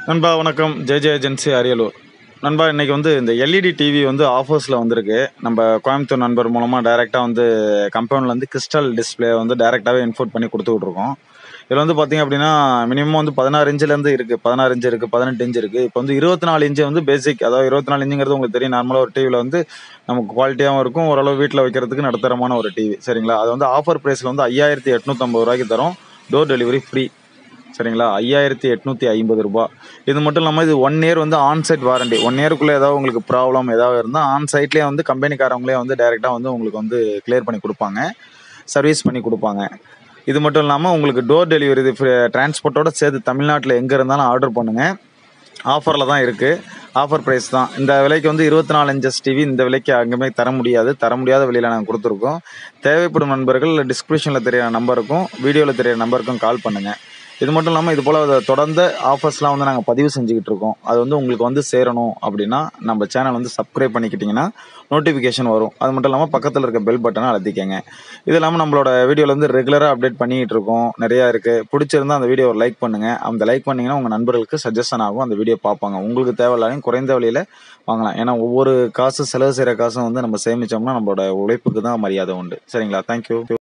நண்பா வணக்கம் JJ agency Ariyalur நண்பா இன்னைக்கு வந்து இந்த எல்இடி டிவி வந்து ஆஃபர்ஸில் வந்திருக்கு நம்ம கோயம்புத்தூர் நண்பர் மூலமாக டைரெக்டாக வந்து கம்பெனிலேருந்து கிறிஸ்டல் டிஸ்பிளே வந்து டைரெக்டாகவே இன்ஃபோர்ட் பண்ணி கொடுத்துட்ருக்கோம் இதில் வந்து பார்த்தீங்க அப்படின்னா மினிமம் வந்து பதினாறு இன்ச்சிலேருந்து இருக்குது பதினாறு இன்ச்சு இருக்குது பதினெட்டு இன்ச்சு இருக்குது இப்போ வந்து இருபத்தி நாலு இன்ச்சு வந்து பேசிக் அதாவது இருபத்தி நாலு இன்ச்சுங்கிறது உங்களுக்கு தெரியும் நார்மலாக ஒரு டிவியில் வந்து நமக்கு குவாலிட்டியாகவும் இருக்கும் ஓரளவு வீட்டில் வைக்கிறதுக்கு நடுத்தரமான ஒரு டிவி சரிங்களா அது வந்து ஆஃபர் ப்ரைஸில் வந்து ஐயாயிரத்தி எட்நூற்றம்பது ரூபாய்க்கு தரும் டோர் டெலிவரி ஃப்ரீ சரிங்களா ஐயாயிரத்தி எட்நூற்றி ஐம்பது ரூபாய் இது மட்டும் இல்லாமல் இது ஒன் இயர் வந்து ஆன் சைட் வாரண்டி ஒன் இயருக்குள்ளே ஏதாவது உங்களுக்கு ப்ராப்ளம் ஏதாவது இருந்தால் ஆன் சைட்லேயே வந்து கம்பெனிக்காரவங்களே வந்து டைரெக்டாக வந்து உங்களுக்கு வந்து கிளியர் பண்ணி கொடுப்பாங்க சர்வீஸ் பண்ணி கொடுப்பாங்க இது மட்டும் இல்லாமல் உங்களுக்கு டோர் டெலிவரி இது டிரான்ஸ்போர்ட்டோட சேர்த்து தமிழ்நாட்டில் எங்கே இருந்தாலும் ஆர்டர் பண்ணுங்கள் ஆஃபரில் தான் இருக்குது ஆஃபர் ப்ரைஸ் தான் இந்த விலைக்கு வந்து இருபத்தி நாலு இன்ச்சஸ் டிவி இந்த விலைக்கு அங்கேயுமே தர முடியாது தர முடியாத விலையில் நாங்கள் கொடுத்துருக்கோம் தேவைப்படும் நண்பர்கள் டிஸ்கிரிப்ஷனில் தெரியிற நம்பருக்கும் வீடியோவில் தெரியிற நம்பருக்கும் கால் பண்ணுங்கள் இது மட்டும் இல்லாமல் இது போல் தொடர்ந்து ஆஃபர்ஸ்லாம் வந்து நாங்கள் பதிவு செஞ்சுக்கிட்டு இருக்கோம் அது வந்து உங்களுக்கு வந்து சேரணும் அப்படின்னா நம்ம சேனல் வந்து சப்ஸ்கிரைப் பண்ணிக்கிட்டிங்கன்னா நோட்டிஃபிகேஷன் வரும் அது மட்டும் இல்லாமல் பக்கத்தில் இருக்க பெல் பட்டனை அழுத்திக்கங்க இது இல்லாமல் நம்மளோட வீடியோவில் வந்து ரெகுலராக அப்டேட் பண்ணிக்கிட்டு இருக்கோம் நிறையா இருக்குது பிடிச்சிருந்தா அந்த வீடியோவை லைக் பண்ணுங்கள் அந்த லைக் பண்ணிங்கன்னா உங்கள் நண்பர்களுக்கு சஜஷன் ஆகும் அந்த வீடியோ பார்ப்பாங்க உங்களுக்கு தேவையில்லாதையும் குறைந்த விலையில் வாங்கலாம் ஏன்னா ஒவ்வொரு காசு செலவு செய்கிற காசும் வந்து நம்ம சேமித்தோம்னா நம்மளோட உழைப்புக்கு தான் மரியாதை உண்டு சரிங்களா தேங்க்யூ